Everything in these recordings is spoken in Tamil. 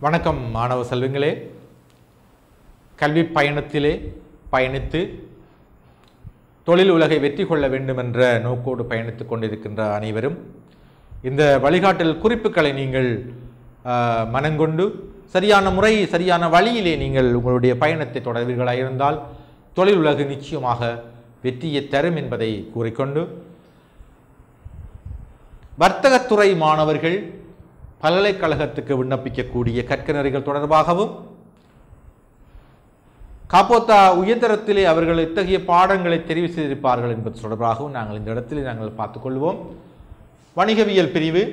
வணக்கம் மாணவ செல்வங்களே கல்வி பயணத்திலே பயணித்து தொழில் உலகை வெற்றி கொள்ள வேண்டும் என்ற நோக்கோடு பயணித்துக் கொண்டிருக்கின்ற அனைவரும் இந்த வழிகாட்டல் குறிப்புகளை நீங்கள் ஆஹ், மனங்கொண்டு சரியான முறை சரியான வழியிலே நீங்கள் உங்களுடைய பயணத்தை தொடர்வீர்களாக இருந்தால் தொழில் உலகு நிச்சயமாக வெற்றியை தரும் என்பதை கூறிக்கொண்டு வர்த்தகத்துறை மாணவர்கள் பல்கலைக்கழகத்துக்கு விண்ணப்பிக்கக்கூடிய கற்கனறிகள் தொடர்பாகவும் காப்போத்தா உயர்தரத்திலே அவர்கள் இத்தகைய பாடங்களை தெரிவு செய்திருப்பார்கள் என்பது தொடர்பாகவும் நாங்கள் இந்த இடத்திலே நாங்கள் பார்த்துக்கொள்வோம் வணிகவியல் பிரிவு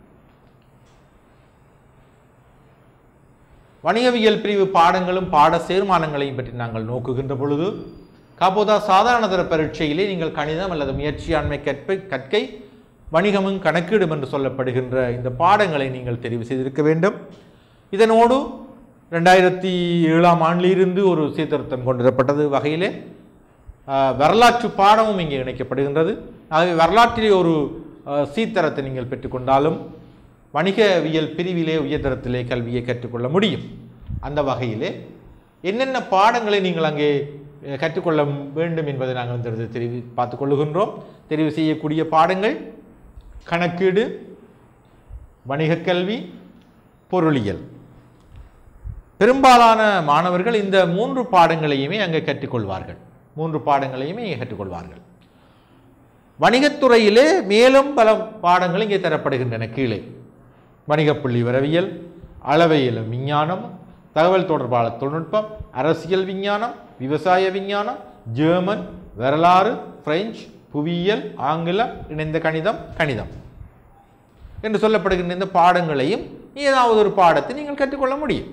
வணிகவியல் பிரிவு பாடங்களும் பாட சேர்மானங்களையும் பற்றி நாங்கள் நோக்குகின்ற பொழுது காப்போதா சாதாரணதர பரீட்சையிலே நீங்கள் கணிதம் அல்லது முயற்சியாண்மை கற்பை கற்கை வணிகமும் கணக்கீடும் என்று சொல்லப்படுகின்ற இந்த பாடங்களை நீங்கள் தெரிவு செய்திருக்க வேண்டும் இதனோடு ரெண்டாயிரத்தி ஏழாம் ஆண்டிலிருந்து ஒரு சீர்திருத்தம் கொண்டுவரப்பட்டது வகையிலே ஆஹ், வரலாற்று பாடமும் இங்கே இணைக்கப்படுகின்றது ஆகவே வரலாற்றிலே ஒரு ஆஹ், சீர்தரத்தை நீங்கள் பெற்றுக்கொண்டாலும் வணிகவியல் பிரிவிலே உயர்தரத்திலே கல்வியை கற்றுக்கொள்ள முடியும் அந்த வகையிலே என்னென்ன பாடங்களை நீங்கள் அங்கே அஹ், கற்றுக்கொள்ள வேண்டும் என்பதை நாங்கள் இந்த இடத்தில் தெரிவி பார்த்துக் கொள்ளுகின்றோம் தெரிவு செய்யக்கூடிய பாடங்கள் கணக்கீடு வணிகக் கல்வி பொருளியல் பெரும்பாலான மாணவர்கள் இந்த மூன்று பாடங்களையுமே அங்கே கற்றுக்கொள்வார்கள் மூன்று பாடங்களையுமே இங்கே கற்றுக்கொள்வார்கள் வணிகத்துறையிலே மேலும் பல பாடங்கள் இங்கே தரப்படுகின்றன கீழே வணிகப் புள்ளி வரவியல் அளவையியலும் விஞ்ஞானம் தகவல் தொடர்பாளர் தொழில்நுட்பம் அரசியல் விஞ்ஞானம் விவசாய விஞ்ஞானம் ஜெர்மன் வரலாறு பிரெஞ்சு புவியியல் ஆங்கிலம் இணைந்த கணிதம் கணிதம் என்று சொல்லப்படுகின்ற இந்த பாடங்களையும் ஏதாவது ஒரு பாடத்தை நீங்கள் கற்றுக்கொள்ள முடியும்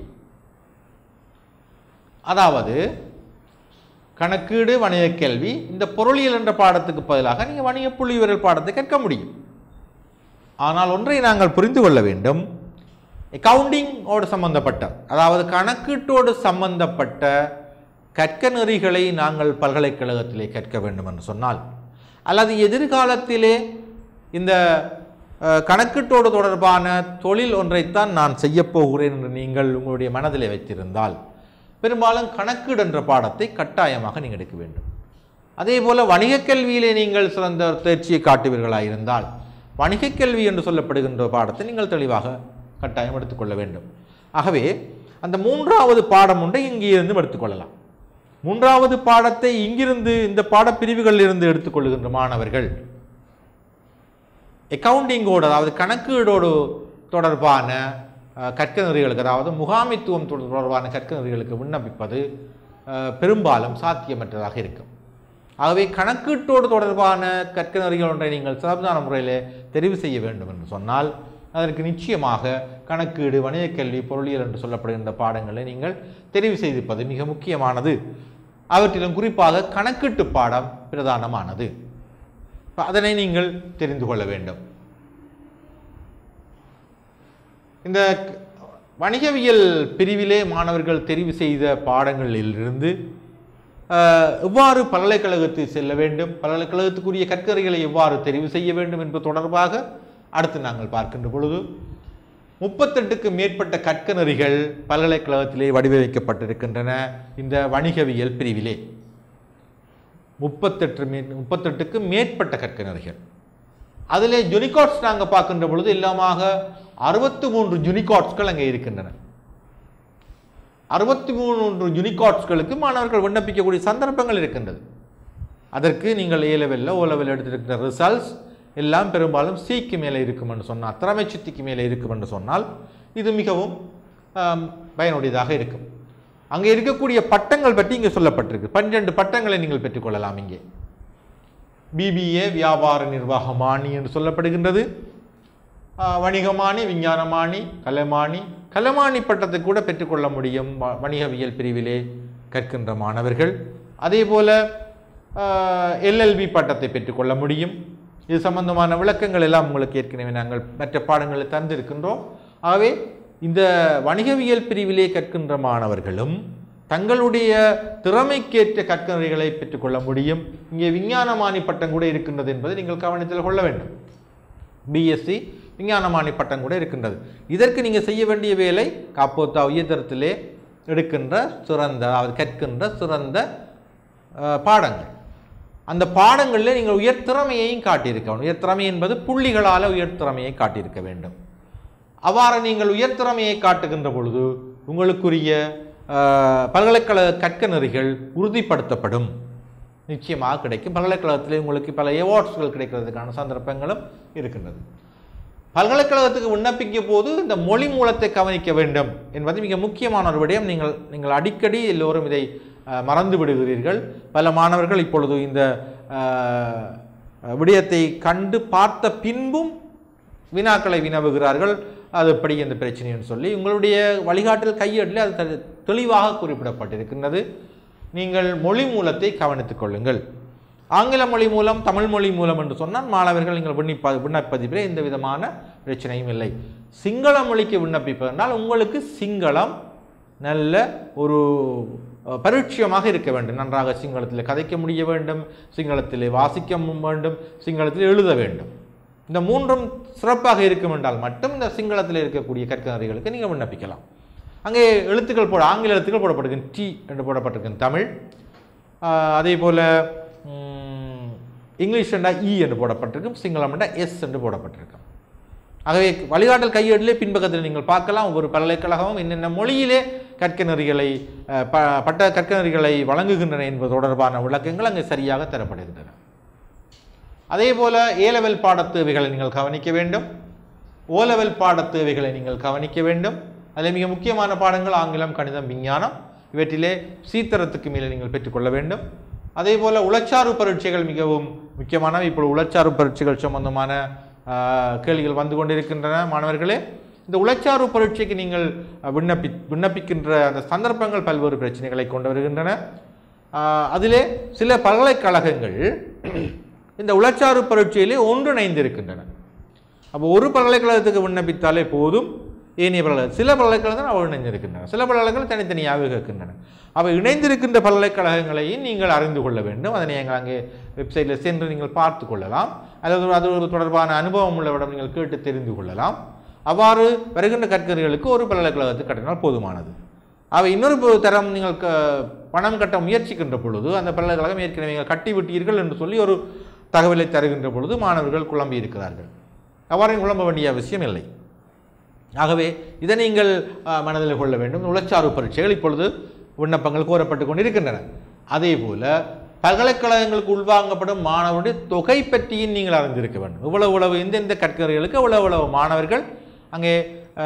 அதாவது கணக்கீடு வணிக கேள்வி இந்த பொருளியல் என்ற பாடத்துக்கு பதிலாக நீங்கள் வணிக புள்ளிவியல் பாடத்தை கற்க முடியும் ஆனால் ஒன்றை நாங்கள் புரிந்து கொள்ள வேண்டும் அக்கவுண்டிங்கோடு சம்பந்தப்பட்ட அதாவது கணக்கீட்டோடு சம்பந்தப்பட்ட கற்க நெறிகளை நாங்கள் பல்கலைக்கழகத்திலே கற்க வேண்டும் என்று சொன்னால் அல்லது எதிர்காலத்திலே இந்த அஹ், கணக்கீட்டோடு தொடர்பான தொழில் ஒன்றைத்தான் நான் செய்யப் போகிறேன் என்று நீங்கள் உங்களுடைய மனதிலே வைத்திருந்தால் பெரும்பாலும் கணக்கீடு என்ற பாடத்தை கட்டாயமாக நீங்கள் எடுக்க வேண்டும் அதே போல வணிகக் கல்வியிலே நீங்கள் சிறந்த தேர்ச்சியை காட்டுவீர்களாக இருந்தால் வணிகக் கல்வி என்று சொல்லப்படுகின்ற பாடத்தை நீங்கள் தெளிவாக கட்டாயம் எடுத்துக்கொள்ள வேண்டும் ஆகவே அந்த மூன்றாவது பாடம் ஒன்றை இங்கே இருந்து எடுத்துக்கொள்ளலாம் மூன்றாவது பாடத்தை இங்கிருந்து இந்த பாடப்பிரிவுகளில் இருந்து எடுத்துக்கொள்ளுகின்ற மாணவர்கள் அக்கவுண்டிங்கோடு அதாவது கணக்கீடோடு தொடர்பான அஹ், கற்க நெறிகளுக்கு அதாவது முகாமித்துவம் தொடர்பான கற்க நெறிகளுக்கு விண்ணப்பிப்பது அஹ், பெரும்பாலும் சாத்தியமற்றதாக இருக்கும் ஆகவே கணக்கீட்டோடு தொடர்பான கற்க நெறிகள் ஒன்றை நீங்கள் சிறப்பான முறையில் தெரிவு செய்ய வேண்டும் என்று சொன்னால் அதற்கு நிச்சயமாக கணக்கீடு வணிகக் கல்வி பொருளியல் என்று சொல்லப்படுகின்ற பாடங்களை நீங்கள் தெரிவு செய்திருப்பது மிக முக்கியமானது அவற்றிலும் குறிப்பாக கணக்கீட்டு பாடம் பிரதானமானது அப்ப அதனை நீங்கள் தெரிந்து கொள்ள வேண்டும் இந்த க- வணிகவியல் பிரிவிலே மாணவர்கள் தெரிவு செய்த பாடங்களிலிருந்து ஆஹ், எவ்வாறு பல்கலைக்கழகத்தில் செல்ல வேண்டும் பல்கலைக்கழகத்துக்குரிய கற்கரைகளை எவ்வாறு தெரிவு செய்ய வேண்டும் என்பது தொடர்பாக அடுத்து நாங்கள் பார்க்கின்ற பொழுது முப்பத்தெட்டுக்கு மேற்பட்ட கற்க நெறிகள் பல்கலைக்கழகத்திலே வடிவமைக்கப்பட்டிருக்கின்றன இந்த வணிகவியல் பிரிவிலே முப்பத்தெட்டு மே முப்பத்தெட்டுக்கு மேற்பட்ட கற்க நெறிகள் அதிலே ஜுனிகாட்ஸ் நாங்கள் பார்க்கின்ற பொழுது எல்லாமாக அறுபத்தி மூன்று ஜுனிகாட்ஸ்கள் அங்கே இருக்கின்றன அறுபத்தி மூன்று யுனிகாட்ஸ்களுக்கு மாணவர்கள் விண்ணப்பிக்கக்கூடிய சந்தர்ப்பங்கள் இருக்கின்றது அதற்கு நீங்கள் ஏ லெவலில் ஓ லெவலில் எடுத்திருக்கிற ரிசல்ட்ஸ் எல்லாம் பெரும்பாலும் சிக்கு மேலே இருக்கும் என்று சொன்னால் திறமை சுத்திக்கு மேலே இருக்கும் என்று சொன்னால் இது மிகவும் ஆம், பயனுடையதாக இருக்கும் அங்கே இருக்கக்கூடிய பட்டங்கள் பற்றி இங்கே சொல்லப்பட்டிருக்கு பன்னிரண்டு பட்டங்களை நீங்கள் பெற்றுக்கொள்ளலாம் இங்கே பிபிஏ வியாபார நிர்வாகமானி என்று சொல்லப்படுகின்றது ஆஹ், வணிகமானி விஞ்ஞானமானி கலைமானி கலைமானி பட்டத்தை கூட பெற்றுக்கொள்ள முடியும் வ- வணிகவியல் பிரிவிலே கற்கின்ற மாணவர்கள் அதே போல எல்எல்பி பட்டத்தை பெற்றுக்கொள்ள முடியும் இது சம்பந்தமான விளக்கங்கள் எல்லாம் உங்களுக்கு ஏற்கனவே நாங்கள் மற்ற பாடங்களில் தந்திருக்கின்றோம் ஆகவே இந்த வணிகவியல் பிரிவிலே கற்கின்ற மாணவர்களும் தங்களுடைய திறமைக்கேற்ற கற்கரைகளை பெற்றுக்கொள்ள முடியும் இங்கே விஞ்ஞானமானி பட்டம் கூட இருக்கின்றது என்பதை நீங்கள் கவனத்தில் கொள்ள வேண்டும் பிஎஸ்சி விஞ்ஞானமானி பட்டம் கூட இருக்கின்றது இதற்கு நீங்கள் செய்ய வேண்டிய வேலை காப்போத்தா உயர்தரத்திலே எடுக்கின்ற சிறந்த அதாவது கற்கின்ற சிறந்த அஹ், பாடங்கள் அந்த பாடங்களில் நீங்கள் உயர் திறமையையும் காட்டியிருக்க வேண்டும் உயர் திறமை என்பது புள்ளிகளால் உயர் திறமையை காட்டியிருக்க வேண்டும் அவ்வாறு நீங்கள் உயர் திறமையை காட்டுகின்ற பொழுது உங்களுக்குரிய அஹ், பல்கலைக்கழக கற்க நெறிகள் உறுதிப்படுத்தப்படும் நிச்சயமாக கிடைக்கும் பல்கலைக்கழகத்திலே உங்களுக்கு பல அவார்ட்ஸ்கள் கிடைக்கிறதுக்கான சந்தர்ப்பங்களும் இருக்கின்றது பல்கலைக்கழகத்துக்கு விண்ணப்பிக்க போது இந்த மொழி மூலத்தை கவனிக்க வேண்டும் என்பது மிக முக்கியமான ஒரு விடயம் நீங்கள் நீங்கள் அடிக்கடி எல்லோரும் இதை அஹ், மறந்து விடுகிறீர்கள் பல மாணவர்கள் இப்பொழுது இந்த அஹ், விடயத்தை கண்டு பார்த்த பின்பும் வினாக்களை வினவுகிறார்கள் அது எப்படி இந்த பிரச்சனைன்னு சொல்லி உங்களுடைய வழிகாட்டல் கையேட்டில் அது தெ- தெளிவாக குறிப்பிடப்பட்டிருக்கின்றது நீங்கள் மொழி மூலத்தை கவனித்துக் கொள்ளுங்கள் ஆங்கில மொழி மூலம் தமிழ் மொழி மூலம் என்று சொன்னால் மாணவர்கள் நீங்கள் விண்ணப்ப விண்ணப்பதிப்பிலே எந்த விதமான பிரச்சனையும் இல்லை சிங்கள மொழிக்கு விண்ணப்பிப்பதென்றால் உங்களுக்கு சிங்களம் நல்ல ஒரு அஹ், பரிட்சயமாக இருக்க வேண்டும் நன்றாக சிங்களத்தில் கதைக்க முடிய வேண்டும் சிங்களத்திலே வாசிக்க வேண்டும் சிங்களத்தில் எழுத வேண்டும் இந்த மூன்றும் சிறப்பாக இருக்கும் என்றால் மட்டும் இந்த சிங்களத்தில் இருக்கக்கூடிய கற்கறிகளுக்கு நீங்கள் விண்ணப்பிக்கலாம் அங்கே எழுத்துக்கள் போட ஆங்கில எழுத்துக்கள் போடப்பட்டிருக்கு டி என்று போடப்பட்டிருக்கு தமிழ் ஆஹ் அதே போல் இங்கிலீஷ் என்றா இ என்று போடப்பட்டிருக்கும் சிங்களம் என்றா எஸ் என்று போடப்பட்டிருக்கும் ஆகவே வழிகாட்டல் கையேட்டிலே பின்பக்கத்தில் நீங்கள் பார்க்கலாம் ஒவ்வொரு பல்கலைக்கழகமும் என்னென்ன மொழியிலே கற்க நெறிகளை அஹ், ப பட்ட கற்க நெறிகளை வழங்குகின்றன என்பது தொடர்பான விளக்கங்கள் அங்கே சரியாக தரப்படுகின்றன அதே போல ஏ லெவல் பாடத் தேவைகளை நீங்கள் கவனிக்க வேண்டும் ஓ லெவல் பாடத் தேவைகளை நீங்கள் கவனிக்க வேண்டும் அதில் மிக முக்கியமான பாடங்கள் ஆங்கிலம் கணிதம் விஞ்ஞானம் இவற்றிலே சீத்தரத்துக்கு மேலே நீங்கள் பெற்றுக்கொள்ள வேண்டும் அதே போல உளச்சாறு பரீட்சைகள் மிகவும் முக்கியமானவை இப்பொழுது உளச்சாறு பரீட்சைகள் சம்பந்தமான ஆஹ், கேள்விகள் வந்து கொண்டிருக்கின்றன மாணவர்களே இந்த உளச்சாறு பரீட்சைக்கு நீங்கள் அஹ், விண்ணப்பி விண்ணப்பிக்கின்ற அந்த சந்தர்ப்பங்கள் பல்வேறு பிரச்சனைகளை கொண்டு வருகின்றன ஆஹ், அதிலே சில பல்கலைக்கழகங்கள் இந்த உளச்சாறு பரீட்சையிலே ஒன்றிணைந்திருக்கின்றன அப்போ ஒரு பல்கலைக்கழகத்துக்கு விண்ணப்பித்தாலே போதும் ஏனைய பல்கலை சில பல்கலைக்கழகங்கள் அவை இணைந்திருக்கின்றன சில பல்கலைக்கழகங்கள் தனித்தனியாக இருக்கின்றன அவை இணைந்திருக்கின்ற பல்கலைக்கழகங்களையும் நீங்கள் அறிந்து கொள்ள வேண்டும் அதனை நீங்கள் அங்கே வெப்சைட்டில் சென்று நீங்கள் பார்த்து கொள்ளலாம் அல்லது அது ஒரு தொடர்பான அனுபவம் உள்ளவிடம் நீங்கள் கேட்டு தெரிந்து கொள்ளலாம் அவ்வாறு வருகின்ற கற்கறிகளுக்கு ஒரு பல்கலைக்கழகத்துக்கு கட்டினால் போதுமானது அவை இன்னொரு பொ- தரம் நீங்கள் க பணம் கட்ட முயற்சிக்கின்ற பொழுது அந்த பல்கலைக்கழகம் ஏற்கனவே நீங்கள் கட்டிவிட்டீர்கள் என்று சொல்லி ஒரு தகவலை தருகின்ற பொழுது மாணவர்கள் குழம்பி இருக்கிறார்கள் அவ்வாறு குழம்ப வேண்டிய அவசியம் இல்லை ஆகவே இதை நீங்கள் அஹ், மனதில் கொள்ள வேண்டும் உளச்சாறு பரீட்சைகள் இப்பொழுது விண்ணப்பங்கள் கோரப்பட்டு கொண்டிருக்கின்றன அதே போல பல்கலைக்கழகங்களுக்கு உள்வாங்கப்படும் மாணவருடைய தொகை பற்றியும் நீங்கள் அறிந்திருக்க வேண்டும் இவ்வளவு இவ்வளவு எந்தெந்த கற்கரைகளுக்கு இவ்வளவு இவ்வளவு மாணவர்கள் அங்கே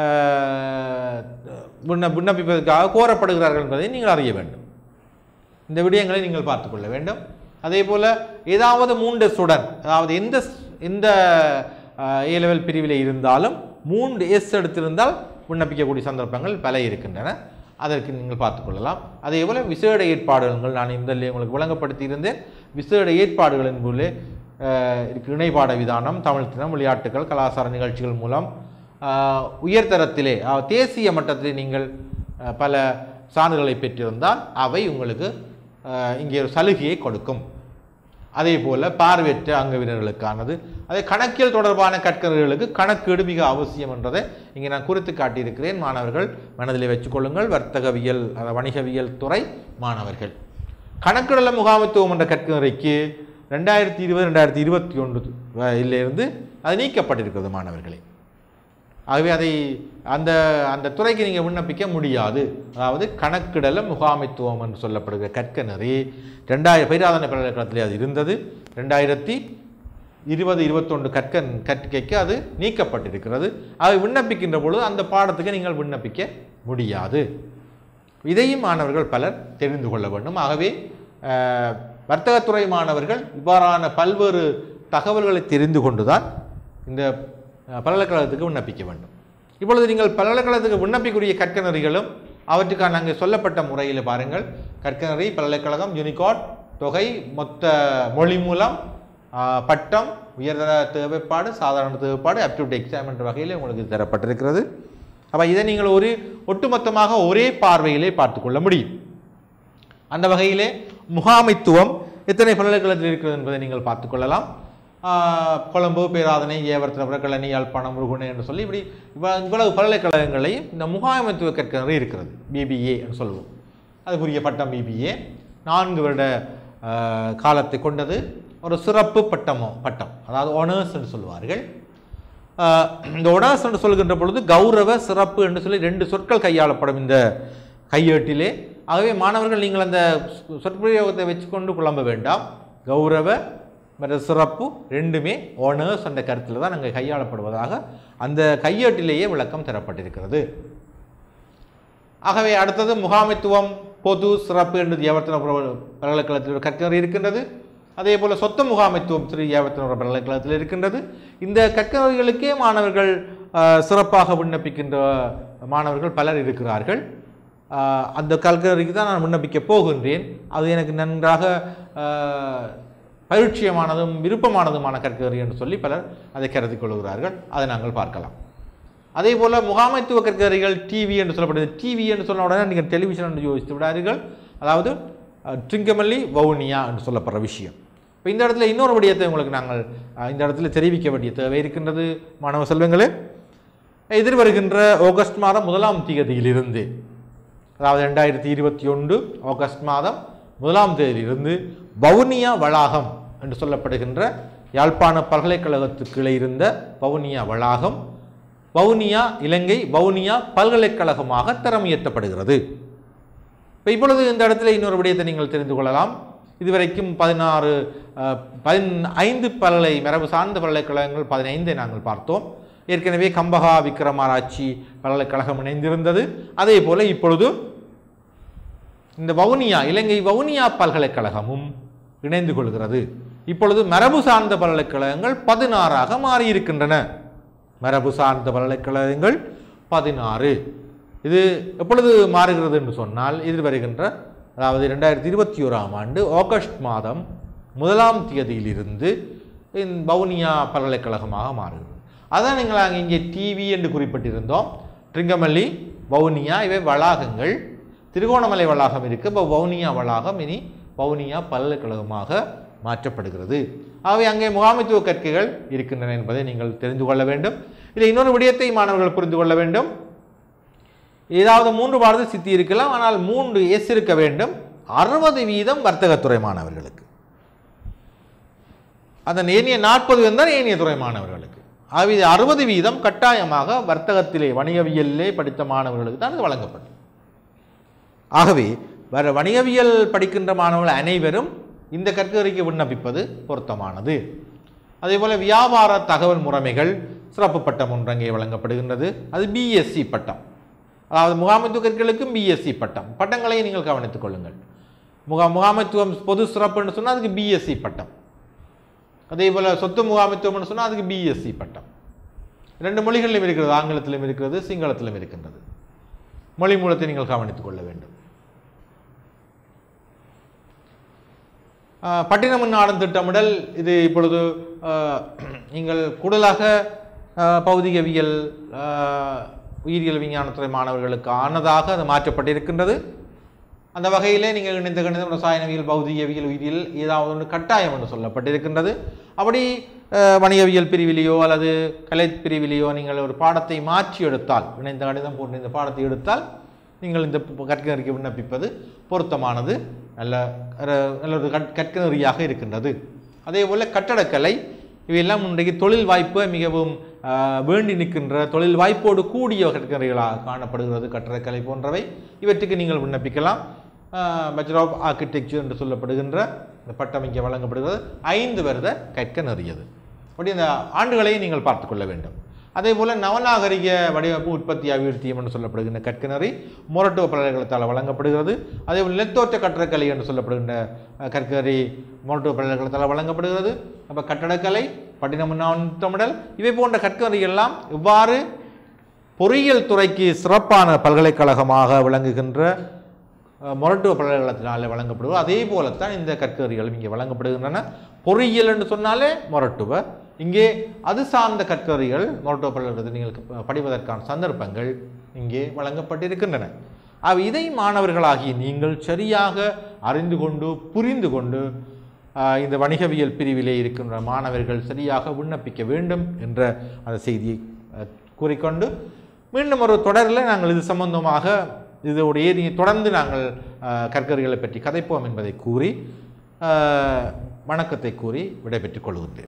அஹ், விண்ண விண்ணப்பிப்பதற்காக கோரப்படுகிறார்கள் என்பதை நீங்கள் அறிய வேண்டும் இந்த விடயங்களை நீங்கள் பார்த்துக்கொள்ள வேண்டும் அதே போல் ஏதாவது மூன்று சுடன் அதாவது எந்த ஸ்- எந்த ஏ லெவல் பிரிவில் இருந்தாலும் மூன்று எஸ் எடுத்திருந்தால் விண்ணப்பிக்கக்கூடிய சந்தர்ப்பங்கள் பல இருக்கின்றன அதற்கு நீங்கள் பார்த்துக்கொள்ளலாம் அதே போல் விசேட ஏற்பாடுகள் நான் இந்த உங்களுக்கு விளங்கப்படுத்தி இருந்தேன் விசேட ஏற்பாடுகளின் போல இருக்கு இணைப்பாட விதானம் தமிழ் தினம் விளையாட்டுகள் கலாச்சார நிகழ்ச்சிகள் மூலம் ஆஹ், உயர்தரத்திலே அஹ், தேசிய மட்டத்திலே நீங்கள் அஹ், பல சான்றுகளை பெற்றிருந்தால் அவை உங்களுக்கு அஹ், இங்கே ஒரு சலுகையை கொடுக்கும் அதே போல் பார்வையற்ற அங்கவினர்களுக்கானது அதே கணக்கியல் தொடர்பான கற்கர்களுக்கு கணக்கீடு மிக அவசியம் என்றதை இங்கே நான் குறித்து காட்டியிருக்கிறேன் மாணவர்கள் மனதில் வச்சுக்கொள்ளுங்கள் வர்த்தகவியல் அதாவது வணிகவியல் துறை மாணவர்கள் கணக்கிடல முகாமைத்துவம் என்ற கற்கரைக்கு ரெண்டாயிரத்தி இருபது ரெண்டாயிரத்தி இருபத்தி ஒன்று இருந்து அது நீக்கப்பட்டிருக்கிறது மாணவர்களே ஆகவே அதை அந்த அந்த துறைக்கு நீங்கள் விண்ணப்பிக்க முடியாது அதாவது கணக்கிடல முகாமைத்துவம் என்று சொல்லப்படுகிற கற்க நெறி ரெண்டாயிரம் பைராதன பல்கலைக்கழகத்திலே அது இருந்தது ரெண்டாயிரத்தி இருபது இருபத்தொன்று கற்க கற்கைக்கு அது நீக்கப்பட்டிருக்கிறது அதை விண்ணப்பிக்கின்ற பொழுது அந்த பாடத்துக்கு நீங்கள் விண்ணப்பிக்க முடியாது இதையும் மாணவர்கள் பலர் தெரிந்து கொள்ள வேண்டும் ஆகவே அஹ், வர்த்தகத்துறை மாணவர்கள் இவ்வாறான பல்வேறு தகவல்களை தெரிந்து கொண்டுதான் இந்த அஹ், பல்கலைக்கழகத்துக்கு விண்ணப்பிக்க வேண்டும் இப்பொழுது நீங்கள் பல்கலைக்கழகத்துக்கு விண்ணப்பிக்கூடிய கற்கனறிகளும் அவற்றுக்கான அங்கே சொல்லப்பட்ட முறையில் பாருங்கள் கற்கனரி பல்கலைக்கழகம் யூனிகாட் தொகை மொத்த மொழி மூலம் ஆஹ், பட்டம் உயர்தர தேவைப்பாடு சாதாரண தேவைப்பாடு அப்டியூட் எக்ஸாம் என்ற வகையில் உங்களுக்கு இது தரப்பட்டிருக்கிறது அப்போ இதை நீங்கள் ஒரு ஒட்டுமொத்தமாக ஒரே பார்வையிலே பார்த்துக்கொள்ள முடியும் அந்த வகையிலே முகாமைத்துவம் எத்தனை பல்கலைக்கழகத்தில் இருக்கிறது என்பதை நீங்கள் பார்த்துக்கொள்ளலாம் ஆஹ், கொழும்பு பேராதனை ஏவர்த்தன கழனி யாழ்ப்பாணம் முருகுனை என்று சொல்லி இப்படி இவ்வ- இவ்வளவு பல்கலைக்கழகங்களையும் இந்த முகாமைத்துவ கற்கனவே இருக்கிறது பிபிஏ என்று சொல்லுவோம் அதுக்குரிய பட்டம் பிபிஏ நான்கு வருட ஆஹ், காலத்தை கொண்டது ஒரு சிறப்பு பட்டமோ பட்டம் அதாவது ஒனர்ஸ் என்று சொல்வார்கள் ஆஹ், இந்த ஒனர்ஸ் என்று சொல்கின்ற பொழுது கௌரவ சிறப்பு என்று சொல்லி ரெண்டு சொற்கள் கையாளப்படும் இந்த கையேட்டிலே ஆகவே மாணவர்கள் நீங்கள் அந்த சொ- சொற்பிரயோகத்தை வச்சுக்கொண்டு குழம்ப வேண்டாம் கௌரவ மற்றும் சிறப்பு ரெண்டுமே ஓனர்ஸ் என்ற கருத்தில் தான் அங்கே கையாளப்படுவதாக அந்த கையேட்டிலேயே விளக்கம் தரப்பட்டிருக்கிறது ஆகவே அடுத்தது முகாமைத்துவம் பொது சிறப்பு என்று ஏவர்த்தன பல்கலைக்கழகத்தில் ஒரு கற்கரை இருக்கின்றது அதே போல் சொத்த முகாமைத்துவம் திரு ஏவர்த்தன பல்கலைக்கழகத்தில் இருக்கின்றது இந்த கற்கரைகளுக்கே மாணவர்கள் ஆஹ், சிறப்பாக விண்ணப்பிக்கின்ற மாணவர்கள் பலர் இருக்கிறார்கள் ஆஹ், அந்த கல்கரைக்கு தான் நான் விண்ணப்பிக்க போகின்றேன் அது எனக்கு நன்றாக ஆஹ், பரிட்சயமானதும் விருப்பமானதுமான கற்கரை என்று சொல்லி பலர் அதை கருதி கொள்கிறார்கள் அதை நாங்கள் பார்க்கலாம் அதே போல் முகாமைத்துவ கற்கரைகள் டிவி என்று சொல்லப்படுது டிவி என்று சொன்ன உடனே நீங்கள் டெலிவிஷன் என்று யோசித்து விடாதீர்கள் அதாவது அஹ், ட்ரிங்கமல்லி வவுனியா என்று சொல்லப்படுற விஷயம் இப்போ இந்த இடத்துல இன்னொரு விடயத்தை உங்களுக்கு நாங்கள் அஹ், இந்த இடத்துல தெரிவிக்க வேண்டிய தேவை இருக்கின்றது மாணவ செல்வங்களே எதிர்வருகின்ற ஆகஸ்ட் மாதம் முதலாம் தேதியிலிருந்து அதாவது ரெண்டாயிரத்தி இருபத்தி ஒன்று ஆகஸ்ட் மாதம் முதலாம் தேதியிலிருந்து வவுனியா வளாகம் என்று சொல்லப்படுகின்ற யாழ்ப்பாண பல்கலைக்கழகத்துக்குள்ளே இருந்த வவுனியா வளாகம் வவுனியா இலங்கை வவுனியா பல்கலைக்கழகமாக தரம் உயர்த்தப்படுகிறது இப்போ இப்பொழுது இந்த இடத்துல இன்னொரு விடயத்தை நீங்கள் தெரிந்து கொள்ளலாம் இதுவரைக்கும் பதினாறு பதின் ஐந்து பல்கலை மரபு சார்ந்த பல்கலைக்கழகங்கள் பதினைந்தை நாங்கள் பார்த்தோம் ஏற்கனவே கம்பகா விக்ரமாராய்ச்சி பல்கலைக்கழகம் இணைந்திருந்தது அதே போல இப்பொழுது இந்த வவுனியா இலங்கை வவுனியா பல்கலைக்கழகமும் இணைந்து கொள்கிறது இப்பொழுது மரபு சார்ந்த பல்கலைக்கழகங்கள் பதினாறாக மாறியிருக்கின்றன மரபு சார்ந்த பல்கலைக்கழகங்கள் பதினாறு இது எப்பொழுது மாறுகிறது என்று சொன்னால் இது வருகின்ற அதாவது ரெண்டாயிரத்தி இருபத்தி ஓராம் ஆண்டு ஆகஸ்ட் மாதம் முதலாம் தேதியிலிருந்து இந்த வவுனியா பல்கலைக்கழகமாக மாறுகிறது அதான் நீங்கள் அங்கே இங்கே டிவி என்று குறிப்பிட்டிருந்தோம் ட்ரிங்கமல்லி வவுனியா இவை வளாகங்கள் திருகோணமலை வளாகம் இருக்கு இப்போ வவுனியா வளாகம் இனி வவுனியா பல்கலைக்கழகமாக மாற்றப்படுகிறது ஆகவே அங்கே முகாமைத்துவ கற்கைகள் இருக்கின்றன என்பதை நீங்கள் தெரிந்து கொள்ள வேண்டும் இதில் இன்னொரு விடயத்தை மாணவர்கள் புரிந்து கொள்ள வேண்டும் ஏதாவது மூன்று பாரதி சித்தி இருக்கலாம் ஆனால் மூன்று எஸ் இருக்க வேண்டும் அறுபது வீதம் வர்த்தகத்துறை மாணவர்களுக்கு அதன் ஏனிய நாற்பது வந்தால் ஏனிய துறை மாணவர்களுக்கு ஆகவே இது அறுபது வீதம் கட்டாயமாக வர்த்தகத்திலே வணிகவியலிலே படித்த மாணவர்களுக்கு தான் இது வழங்கப்படும் ஆகவே வர வணிகவியல் படிக்கின்ற மாணவர்கள் அனைவரும் இந்த கற்கரைக்கு விண்ணப்பிப்பது பொருத்தமானது அதேபோல வியாபார தகவல் முறைமைகள் சிறப்பு பட்டம் ஒன்று அங்கே வழங்கப்படுகின்றது அது பிஎஸ்சி பட்டம் அதாவது முகாமைத்துவ கற்களுக்கும் பிஎஸ்சி பட்டம் பட்டங்களை நீங்கள் கவனித்துக் கொள்ளுங்கள் முகா முகாமைத்துவம் பொது சிறப்புன்னு சொன்னால் அதுக்கு பிஎஸ்சி பட்டம் அதே போல் சொத்து முகாமைத்துவம்னு சொன்னால் அதுக்கு பிஎஸ்சி பட்டம் ரெண்டு மொழிகளிலும் இருக்கிறது ஆங்கிலத்திலும் இருக்கிறது சிங்களத்திலும் இருக்கின்றது மொழி மூலத்தை நீங்கள் கவனித்துக் கொள்ள வேண்டும் ஆஹ், பட்டினம் நாடன் திட்டமிடல் இது இப்பொழுது ஆஹ், நீங்கள் கூடுதலாக ஆஹ், பௌதிகவியல் ஆஹ், உயிரியல் விஞ்ஞானத்துறை மாணவர்களுக்கு ஆனதாக அது மாற்றப்பட்டிருக்கின்றது அந்த வகையிலே நீங்கள் இணைந்த கணிதம் ரசாயனவியல் பௌதிகவியல் உயிரியல் ஏதாவது ஒன்று கட்டாயம் என்று சொல்லப்பட்டிருக்கின்றது அப்படி அஹ், வணிகவியல் பிரிவிலேயோ அல்லது கலை பிரிவிலேயோ நீங்கள் ஒரு பாடத்தை மாற்றி எடுத்தால் இணைந்த கணிதம் போன்ற இந்த பாடத்தை எடுத்தால் நீங்கள் இந்த ப- கற்கனருக்கு விண்ணப்பிப்பது பொருத்தமானது நல்ல அஹ், நல்ல ஒரு கற்- கற்கனரியாக இருக்கின்றது அதே போல் கட்டடக்கலை இவையெல்லாம் இன்றைக்கு தொழில் வாய்ப்பு மிகவும் ஆஹ், வேண்டி நிற்கின்ற தொழில் வாய்ப்போடு கூடிய கற்கரைகளாக காணப்படுகிறது கட்டடக்கலை போன்றவை இவற்றுக்கு நீங்கள் விண்ணப்பிக்கலாம் பேச்சுலர் ஆஃப் ஆர்கிடெக்சர் என்று சொல்லப்படுகின்ற இந்த பட்டம் இங்கே வழங்கப்படுகிறது ஐந்து வருட கற்க நெறியது அப்படி இந்த ஆண்டுகளை நீங்கள் பார்த்துக்கொள்ள வேண்டும் அதே போல் நவநாகரிக வடிவமைப்பு உற்பத்தி அபிவிருத்தியம் என்று சொல்லப்படுகின்ற கற்கனரி மொரட்டுவ பல்கலைக்கழகத்தால் வழங்கப்படுகிறது அதே போல் நெத்தோட்ட கட்டடக்கலை என்று சொல்லப்படுகின்ற அஹ், கற்கரி மொரட்டுவ பல்கலைக்கழகத்தால் வழங்கப்படுகிறது அப்போ கட்டடக்கலை பட்டினம் தமிழல் இவை போன்ற கற்கரை எல்லாம் இவ்வாறு பொறியியல் துறைக்கு சிறப்பான பல்கலைக்கழகமாக விளங்குகின்ற அஹ், மொரட்டுவ பல்கலைக்கழகத்தினாலே வழங்கப்படுவது அதே போலத்தான் இந்த கற்கறிகளும் இங்கே வழங்கப்படுகின்றன பொறியியல் என்று சொன்னாலே மொரட்டுவ இங்கே அது சார்ந்த கற்கறிகள் மொரட்டுவ பல்கலைக்கழகத்தில் நீங்கள் ப- படிப்பதற்கான சந்தர்ப்பங்கள் இங்கே வழங்கப்பட்டிருக்கின்றன ஆக இதை மாணவர்களாகி நீங்கள் சரியாக அறிந்து கொண்டு புரிந்து கொண்டு ஆஹ், இந்த வணிகவியல் பிரிவிலே இருக்கின்ற மாணவர்கள் சரியாக விண்ணப்பிக்க வேண்டும் என்ற அந்த செய்தியை அஹ், கூறிக்கொண்டு மீண்டும் ஒரு தொடரில் நாங்கள் இது சம்பந்தமாக இதோடைய நீ தொடர்ந்து நாங்கள் ஆஹ், கற்கர்களை பற்றி கதைப்போம் என்பதை கூறி ஆஹ், வணக்கத்தை கூறி விடைபெற்றுக் கொள்கின்றேன்